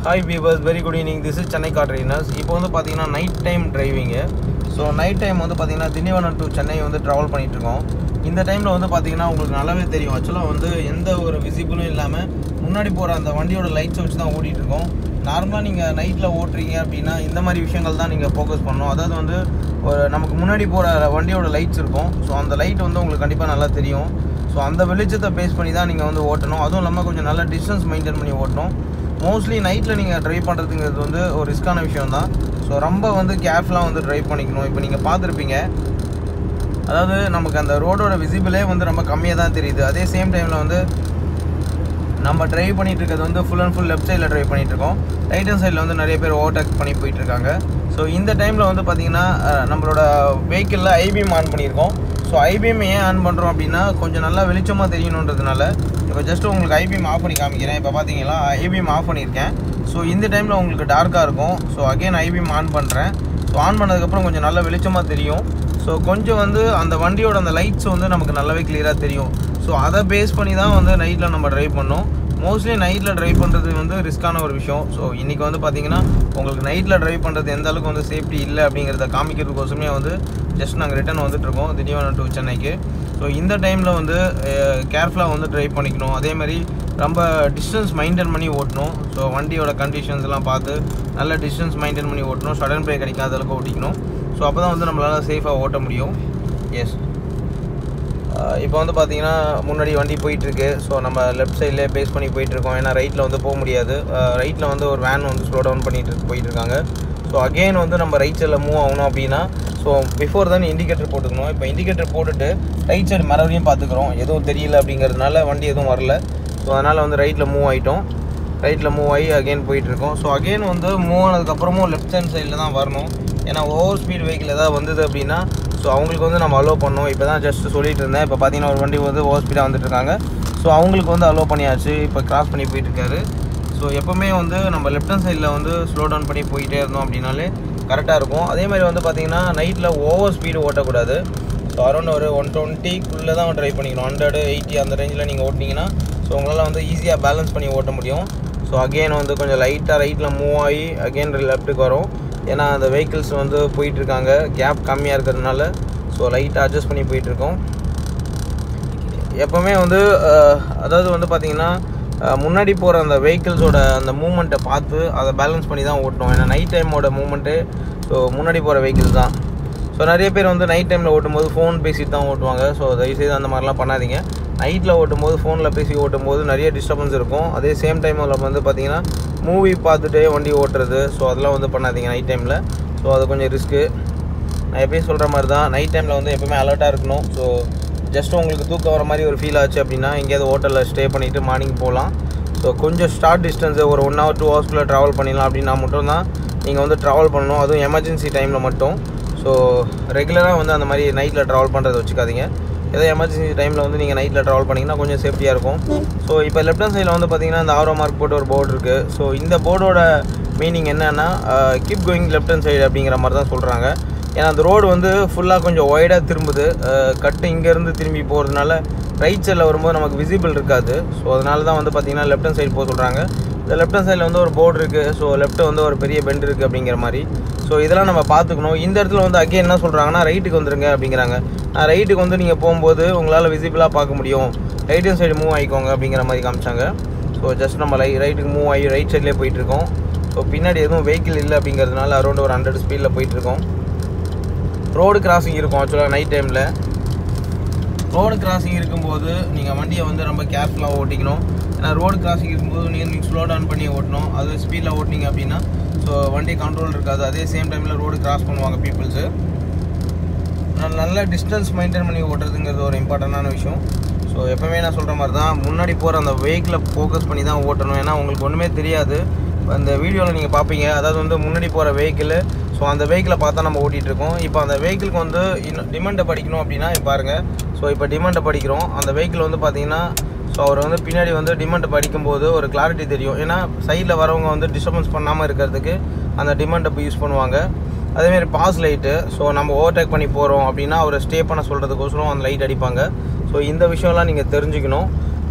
hi viewers very good evening this is Chennai car trainers இப்போ வந்து பார்த்தீங்கன்னா நைட் டைம் டிரைவிங்கு ஸோ நைட் டைம் வந்து பார்த்தீங்கன்னா திண்டிவனம் டு சென்னை வந்து ட்ராவல் பண்ணிட்டு இருக்கோம் இந்த டைமில் வந்து பார்த்தீங்கன்னா உங்களுக்கு நல்லாவே தெரியும் ஆக்சுவலாக வந்து எந்த ஒரு விசிபிளும் இல்லாமல் முன்னாடி போகிற அந்த வண்டியோட லைட்ஸை வச்சு தான் ஓட்டிகிட்டு இருக்கோம் நார்மலாக நீங்கள் நைட்டில் ஓட்டுறீங்க அப்படின்னா இந்த மாதிரி விஷயங்கள் தான் நீங்கள் ஃபோக்கஸ் பண்ணணும் அதாவது வந்து ஒரு நமக்கு முன்னாடி போகிற வண்டியோட லைட்ஸ் இருக்கும் ஸோ அந்த லைட் வந்து உங்களுக்கு கண்டிப்பாக நல்லா தெரியும் ஸோ அந்த வெளிச்சத்தை பேஸ் பண்ணி தான் நீங்கள் வந்து ஓட்டணும் அதுவும் இல்லாமல் கொஞ்சம் நல்ல டிஸ்டன்ஸ் மெயின்டைன் பண்ணி ஓட்டணும் மோஸ்ட்லி நைட்டில் நீங்கள் ட்ரைவ் பண்ணுறதுங்கிறது வந்து ஒரு ரிஸ்க்கான விஷயம் தான் ஸோ ரொம்ப வந்து கேர்ஃபுல்லாக வந்து ட்ரைவ் பண்ணிக்கணும் இப்போ நீங்கள் பார்த்துருப்பீங்க அதாவது நமக்கு அந்த ரோடோட விசிபிளே வந்து ரொம்ப கம்மியாக தான் தெரியுது அதே சேம் டைமில் வந்து நம்ம டிரைவ் பண்ணிட்டு இருக்கிறது வந்து ஃபுல் அண்ட் ஃபுல் லெஃப்ட் சைடில் டிரைவ் பண்ணிட்டு இருக்கோம் ரைட் ஹேண்ட் சைடில் வந்து நிறைய பேர் ஓவர்டேக் பண்ணி போயிட்டு இருக்காங்க ஸோ இந்த டைமில் வந்து பார்த்தீங்கன்னா அஹ், நம்மளோட வெஹிக்கிளில் ஐபிஎம் ஆன் பண்ணியிருக்கோம் ஸோ ஐபிஎம் ஏன் ஆன் பண்ணுறோம் அப்படின்னா கொஞ்சம் நல்லா வெளிச்சமாக தெரியணுன்றதுனால இப்போ ஜஸ்ட் உங்களுக்கு ஐபிஎம் ஆஃப் பண்ணி காமிக்கிறேன் இப்போ பார்த்தீங்களா ஐபிஎம் ஆஃப் பண்ணியிருக்கேன் ஸோ இந்த டைமில் உங்களுக்கு டார்க்காக இருக்கும் ஸோ அகைன் ஐபிஎம் ஆன் பண்ணுறேன் ஸோ ஆன் பண்ணதுக்கப்புறம் கொஞ்சம் நல்லா வெளிச்சமாக தெரியும் ஸோ கொஞ்சம் வந்து அந்த வண்டியோட அந்த லைட்ஸ் வந்து நமக்கு நல்லாவே கிளியராக தெரியும் ஸோ அதை பேஸ் பண்ணி தான் வந்து நைட்டில் நம்ம ட்ரைவ் பண்ணோம் மோஸ்ட்லி நைட்டில் ட்ரைவ் பண்ணுறது வந்து ரிஸ்க்கான ஒரு விஷயம் ஸோ இன்றைக்கி வந்து பார்த்தீங்கன்னா உங்களுக்கு நைட்டில் ட்ரைவ் பண்ணுறது எந்த அளவுக்கு வந்து சேஃப்டி இல்லை அப்படிங்கிறத காமிக்கிறதுக்கோசமே வந்து ஜஸ்ட் நாங்கள் ரிட்டர்ன் வந்துட்டுருக்கோம் திண்டிவனம் டு சென்னைக்கு ஸோ இந்த டைமில் வந்து கேர்ஃபுல்லாக வந்து ட்ரைவ் பண்ணிக்கணும் அதே மாதிரி ரொம்ப டிஸ்டன்ஸ் மெயின்டைன் பண்ணி ஓட்டணும் ஸோ வண்டியோட கண்டிஷன்ஸ் எல்லாம் பார்த்து நல்ல டிஸ்டன்ஸ் மெயின்டைன் பண்ணி ஓட்டணும் சடன் பிரேக் அடிக்காத அளவுக்கு ஓட்டிக்கணும் ஸோ அப்போ தான் வந்து நம்மளால் சேஃபாக ஓட்ட முடியும் எஸ் இப்போ வந்து பார்த்தீங்கன்னா முன்னாடி வண்டி போயிட்டுருக்கு ஸோ நம்ம லெஃப்ட் சைட்லேயே பேஸ் பண்ணி போயிட்டுருக்கோம் ஏன்னா ரைட்டில் வந்து போக முடியாது ரைட்டில் வந்து ஒரு வேன் வந்து ஸ்லோ டவுன் பண்ணிட்டு போயிட்டுருக்காங்க ஸோ அகெயின் வந்து நம்ம ரைட் சைடில் மூவ் ஆகணும் அப்படின்னா ஸோ பிஃபோர் தான் இண்டிகேட்டர் போட்டுக்கணும் இப்போ இண்டிகேட்டர் போட்டுட்டு ரைட் சைடு மறுபடியும் பார்த்துக்குறோம் எதுவும் தெரியல அப்படிங்கிறதுனால வண்டி எதுவும் வரல ஸோ அதனால் வந்து ரைட்டில் மூவ் ஆகிட்டோம் ரைட்டில் மூவ் ஆகி அகெயின் போயிட்டுருக்கோம் ஸோ அகெயின் வந்து மூவ் ஆனதுக்கப்புறமும் லெஃப்ட் ஹேண்ட் சைடில் தான் வரணும் ஏன்னா ஓவர் ஸ்பீட் வெஹிக்கிள் ஏதாவது வந்தது அப்படின்னா ஸோ அவங்களுக்கு வந்து நம்ம அலோவ் பண்ணோம் இப்போ தான் ஜஸ்ட் சொல்லிட்டு இருந்தேன் இப்போ பார்த்தீங்கன்னா ஒரு வண்டி வந்து ஓவர் ஸ்பீடாக வந்துட்டு இருக்காங்க ஸோ அவங்களுக்கு வந்து அலோவ் பண்ணியாச்சு இப்போ கிராஸ் பண்ணி போயிட்டு இருக்காரு ஸோ எப்போவுமே வந்து நம்ம லெஃப்ட் ஹேண்ட் சைடில் வந்து ஸ்லோ டவுன் பண்ணி போயிட்டே இருந்தோம் அப்படின்னாலே கரெக்டாக இருக்கும் அதே மாதிரி வந்து பார்த்தீங்கன்னா நைட்டில் ஓவர் ஸ்பீடு ஓட்டக்கூடாது ஸோ அரௌண்ட் ஒரு ஒன் டுவெண்ட்டிக்குள்ளே தான் ட்ரை பண்ணிக்கணும் ஹண்ட்ரடு எயிட்டி அந்த ரேஞ்சில் நீங்கள் ஓட்டினீங்கன்னா ஸோ உங்களால் வந்து ஈஸியாக பேலன்ஸ் பண்ணி ஓட்ட முடியும் ஸோ அகெயின் வந்து கொஞ்சம் லைட்டாக ரைட்டில் மூவ் ஆகி அகெயின் லெஃப்ட்டுக்கு வரும் ஏன்னா அந்த வெஹிக்கிள்ஸ் வந்து போயிட்டுருக்காங்க கேப் கம்மியாக இருக்கிறதுனால ஸோ லைட்டாக அட்ஜஸ்ட் பண்ணி போயிட்டுருக்கோம் எப்போவுமே வந்து அஹ், அதாவது வந்து பார்த்திங்கன்னா அஹ், முன்னாடி போகிற அந்த வெஹிக்கிள்ஸோட அந்த மூமெண்ட்டை பார்த்து அதை பேலன்ஸ் பண்ணி தான் ஓட்டணும் ஏன்னா நைட் டைமோட மூமெண்ட்டு ஸோ முன்னாடி போகிற வெஹிக்கிள்ஸ் தான் ஸோ நிறைய பேர் வந்து நைட் டைமில் ஓட்டும்போது ஃபோன் பேசிட்டு தான் ஓட்டுவாங்க ஸோ தயவுசெய்து அந்த மாதிரிலாம் பண்ணாதீங்க நைட்டில் ஓட்டும்போது ஃபோனில் பேசி ஓட்டும்போது நிறைய டிஸ்டர்பன்ஸ் இருக்கும் அதே சேம் டைமில் வந்து பார்த்தீங்கன்னா மூவி பார்த்துட்டே வண்டி ஓட்டுறது ஸோ அதெல்லாம் வந்து பண்ணாதீங்க நைட் டைமில் ஸோ அது கொஞ்சம் ரிஸ்க்கு நான் எப்பயும் சொல்கிற மாதிரி தான் நைட் டைமில் வந்து எப்பவுமே அலர்ட்டாக இருக்கணும் ஸோ ஜஸ்ட் உங்களுக்கு தூக்கம் வர மாதிரி ஒரு ஃபீல் ஆச்சு அப்படின்னா எங்கேயாவது ஹோட்டலில் ஸ்டே பண்ணிவிட்டு மார்னிங் போகலாம் ஸோ கொஞ்சம் ஷார்ட் டிஸ்டன்ஸு ஒரு ஒன் ஹவர் டூ ஹவர்ஸ்க்குள்ளே ட்ராவல் பண்ணிடலாம் அப்படின்னா மட்டும் தான் நீங்கள் வந்து ட்ராவல் பண்ணணும் அதுவும் எமர்ஜென்சி டைமில் மட்டும் ஸோ ரெகுலராக வந்து அந்த மாதிரி நைட்டில் ட்ராவல் பண்ணுறதை வச்சுக்காதீங்க ஏதோ எமர்ஜென்சி டைமில் வந்து நீங்கள் நைட்டில் ட்ராவல் பண்ணிங்கன்னா கொஞ்சம் சேஃப்டியாக இருக்கும் ஸோ இப்போ லெஃப்ட் ஹேண்ட் சைடில் வந்து பார்த்தீங்கன்னா இந்த ஆரோ மார்க் போட்டு ஒரு போர்டு இருக்குது ஸோ இந்த போர்டோட மீனிங் என்னன்னா keep going left hand side அப்படிங்கிற மாதிரி தான் சொல்கிறாங்க ஏன்னா அந்த ரோடு வந்து ஃபுல்லாக கொஞ்சம் ஒய்டாக திரும்புது அஹ், கட்டு இங்கேருந்து திரும்பி போகிறதுனால ரைட் சைடில் வரும்போது நமக்கு விசிபிள் இருக்காது ஸோ அதனால தான் வந்து பார்த்தீங்கன்னா லெஃப்ட் ஹேண்ட் சைடு போக சொல்கிறாங்க இந்த லெஃப்ட் ஹேண்ட் சைடில் வந்து ஒரு போர்டு இருக்குது ஸோ லெஃப்ட்டு வந்து ஒரு பெரிய பெண்ட் இருக்குது அப்படிங்கிற மாதிரி ஸோ இதெல்லாம் நம்ம பார்த்துக்கணும் இந்த இடத்துல வந்து அகைன் என்ன சொல்கிறாங்கன்னா ரைட்டுக்கு வந்துருங்க அப்படிங்கிறாங்க நான் ரைட்டுக்கு வந்து நீங்கள் போகும்போது உங்களால் விசிபிளாக பார்க்க முடியும் ரைட் ஹேண்ட் சைடு மூவ் ஆகிக்கோங்க அப்படிங்கிற மாதிரி காமிச்சாங்க ஸோ ஜஸ்ட் நம்ம லை ரைட்டுக்கு மூவ் ஆகி ரைட் சைட்லேயே போயிட்டுருக்கோம் ஸோ பின்னாடி எதுவும் வெஹிக்கிள் இல்லை அப்படிங்கிறதுனால அரௌண்ட் ஒரு ஹண்ட்ரட் ஸ்பீடில் போயிட்டுருக்கோம் ரோடு கிராசிங் இருக்கும் ஆக்சுவலாக நைட் டைமில் ரோடு கிராசிங் இருக்கும்போது நீங்கள் வண்டியை வந்து ரொம்ப கேர்ஃபுல்லாக ஓட்டிக்கணும் ஏன்னா ரோடு கிராசிங் இருக்கும்போது நீங்கள் நீங்கள் ஸ்லோ டவுன் பண்ணி ஓட்டணும் அது ஸ்பீடில் ஓட்டினீங்க அப்படின்னா ஸோ வண்டி கண்ட்ரோல் இருக்காது அதே சேம் டைமில் ரோடு கிராஸ் பண்ணுவாங்க பீப்புள்ஸு நல்ல டிஸ்டன்ஸ் மெயின்டைன் பண்ணி ஓட்டுறதுங்கிறது ஒரு இம்பார்ட்டண்டான விஷயம் ஸோ எப்போவுமே நான் சொல்கிற மாதிரி தான் முன்னாடி போகிற அந்த வெஹிக்கிளை ஃபோக்கஸ் பண்ணி தான் ஓட்டணும் ஏன்னா உங்களுக்கு ஒன்றுமே தெரியாது அந்த வீடியோவில் நீங்கள் பார்ப்பீங்க அதாவது வந்து முன்னாடி போகிற வெஹிக்கிள் ஸோ அந்த வெஹிக்கிளை பார்த்தா நம்ம ஓட்டிகிட்டு இருக்கோம் இப்போ அந்த வெஹிக்கிளுக்கு வந்து இன்னும் டிமாண்டை படிக்கணும் அப்படின்னா இப்போ பாருங்கள் ஸோ இப்போ டிமாண்டை படிக்கிறோம் அந்த வெஹிக்கிள் வந்து பார்த்தீங்கன்னா ஸோ அவர் வந்து பின்னாடி வந்து டிமாண்டை படிக்கும்போது ஒரு கிளாரிட்டி தெரியும் ஏன்னா சைடில் வரவங்க வந்து டிஸ்டர்பன்ஸ் பண்ணாமல் இருக்கிறதுக்கு அந்த டிமாண்டை யூஸ் பண்ணுவாங்க அதேமாரி பாஸ் லைட்டு ஸோ நம்ம ஓவர்டேக் பண்ணி போகிறோம் அப்படின்னா அவரை ஸ்டே பண்ண சொல்கிறதுக்கோசரம் அந்த லைட் அடிப்பாங்க ஸோ இந்த விஷயம்லாம் நீங்கள் தெரிஞ்சுக்கணும்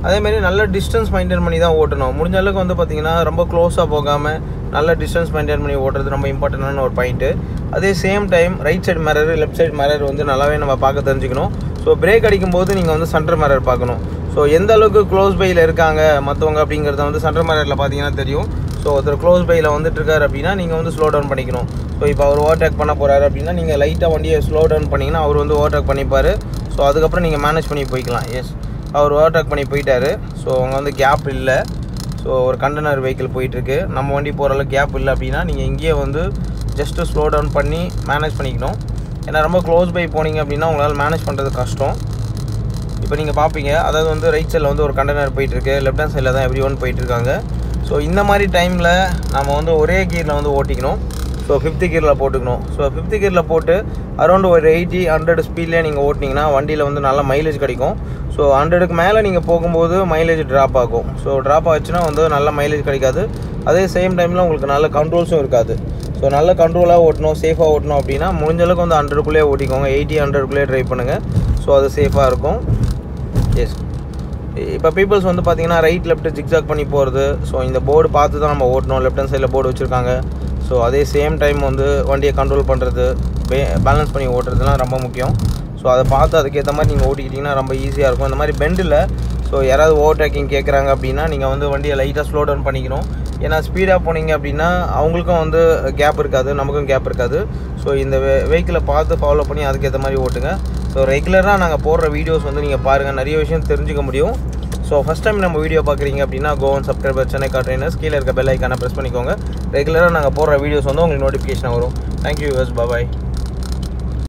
அதேமாரி நல்ல டிஸ்டன்ஸ் மெயின்டைன் பண்ணி தான் ஓட்டணும் முடிஞ்ச அளவுக்கு வந்து பார்த்தீங்கன்னா ரொம்ப க்ளோஸாக போகாமல் நல்ல டிஸ்டன்ஸ் மெயின்டைன் பண்ணி ஓட்டுறது ரொம்ப இம்பார்ட்டண்டான ஒரு பாயிண்ட்டு அதே same time right side mirror left side mirror வந்து நல்லாவே நம்ம பார்க்க தெரிஞ்சுக்கணும் ஸோ பிரேக் அடிக்கும்போது நீங்கள் வந்து சென்டர் மிரர் பார்க்கணும் ஸோ எந்த அளவுக்கு க்ளோஸ் பையில் இருக்காங்க மற்றவங்க அப்படிங்கிறத வந்து சென்டர் மிரரில் பார்த்தீங்கன்னா தெரியும் ஸோ ஒருத்தர் க்ளோஸ் பையில் வந்துட்டு இருக்காரு அப்படின்னா நீங்கள் வந்து ஸ்லோ டவுன் பண்ணிக்கணும் ஸோ இப்போ அவர் ஓவர்டேக் பண்ண போகிறாரு அப்படின்னா நீங்கள் லைட்டாக வண்டியை ஸ்லோ டவுன் பண்ணிங்கன்னா அவர் வந்து ஓவர்டேக் பண்ணிப்பார் ஸோ அதுக்கப்புறம் நீங்கள் மேனேஜ் பண்ணி போய்க்கலாம் எஸ் அவர் ஓவர்டேக் பண்ணி போயிட்டாரு ஸோ அவங்க வந்து கேப் இல்லை ஸோ ஒரு கண்டெய்னர் வெஹிக்கிள் போயிட்டுருக்கு நம்ம வண்டி போகிற அளவுக்கு கேப் இல்லை அப்படின்னா நீங்கள் இங்கேயே வந்து ஜஸ்ட்டு ஸ்லோ டவுன் பண்ணி மேனேஜ் பண்ணிக்கணும் ஏன்னா ரொம்ப க்ளோஸ் பை போனீங்க அப்படின்னா உங்களால் மேனேஜ் பண்ணுறது கஷ்டம் இப்போ நீங்கள் பார்ப்பீங்க அதாவது வந்து ரைட் சைடில் வந்து ஒரு கண்டெய்னர் போயிட்டுருக்கு லெஃப்ட் ஹேண்ட் சைடில் தான் எவ்ரி ஒன் போயிட்டுருக்காங்க ஸோ இந்த மாதிரி டைமில் நம்ம வந்து ஒரே கீரில் வந்து ஓட்டிக்கணும் ஸோ ஃபிஃப்த்து கீரில் போட்டுக்கணும் ஸோ ஃபிஃப்த்து கீரில் போட்டு அரௌண்ட் ஒரு எயிட்டி ஹண்ட்ரட் ஸ்பீட்லேயே நீங்கள் ஓட்டினீங்கன்னா வண்டியில் வந்து நல்ல மைலேஜ் கிடைக்கும் ஸோ ஹண்ட்ரடுக்கு மேலே நீங்கள் போகும்போது மைலேஜ் ட்ராப் ஆகும் ஸோ ட்ராப் ஆச்சுன்னா வந்து நல்ல மைலேஜ் கிடைக்காது அதே சேம் டைமில் உங்களுக்கு நல்ல கண்ட்ரோல்ஸும் இருக்காது ஸோ நல்ல கண்ட்ரோலாக ஓட்டணும் சேஃபாக ஓட்டணும் அப்படின்னா முடிஞ்ச அளவுக்கு வந்து ஹண்ட்ரடுக்குள்ளேயே ஓட்டிக்கோங்க எயிட்டி ஹண்ட்ரடுக்குள்ளேயே ட்ரை பண்ணுங்கள் ஸோ அது சேஃபாக இருக்கும் எஸ் இப்போ பீப்புள்ஸ் வந்து பார்த்தீங்கன்னா ரைட் லெஃப்ட் ஜிக்ஜாக் பண்ணி போகிறது ஸோ இந்த போர்டு பார்த்து தான் நம்ம ஓட்டணும் லெஃப்ட் ஹேண்ட் சைடில் போர்டு வச்சுருக்காங்க ஸோ அதே சேம் டைம் வந்து வண்டியை கண்ட்ரோல் பண்ணுறது பே பேலன்ஸ் பண்ணி ஓட்டுறதுலாம் ரொம்ப முக்கியம் ஸோ அதை பார்த்து அதுக்கேற்ற மாதிரி நீங்கள் ஓட்டிக்கிட்டிங்கன்னா ரொம்ப ஈஸியாக இருக்கும் இந்த மாதிரி பெண்டில் ஸோ யாராவது ஓவர் டேக்கிங் கேட்குறாங்க அப்படின்னா நீங்கள் வந்து வண்டியை லைட்டாக ஸ்லோ டவுன் பண்ணிக்கணும் ஏன்னா ஸ்பீடாக போனீங்க அப்படின்னா அவங்களுக்கும் வந்து கேப் இருக்காது நமக்கும் கேப் இருக்காது ஸோ இந்த வெ வெஹிக்கிளை பார்த்து ஃபாலோ பண்ணி அதுக்கேற்ற மாதிரி ஓட்டுங்க ஸோ ரெகுலராக நாங்கள் போடுற வீடியோஸ் வந்து நீங்கள் பாருங்கள் நிறைய விஷயம் தெரிஞ்சுக்க முடியும் ஸோ ஃபஸ்ட் டைம் நம்ம வீடியோ பார்க்குறீங்க அப்படின்னா கோவன் சப்ஸ்கிரைபர் சென்னை கார் ட்ரைனர்ஸ் கீழே இருக்க பெல் ஐக்கானை ப்ரெஸ் பண்ணிக்கோங்க ரெகுலராக நாங்கள் போடுற வீடியோஸ் வந்து உங்களுக்கு நோட்டிஃபிகேஷன் வரும் தேங்க்யூ யூஸ் பாய்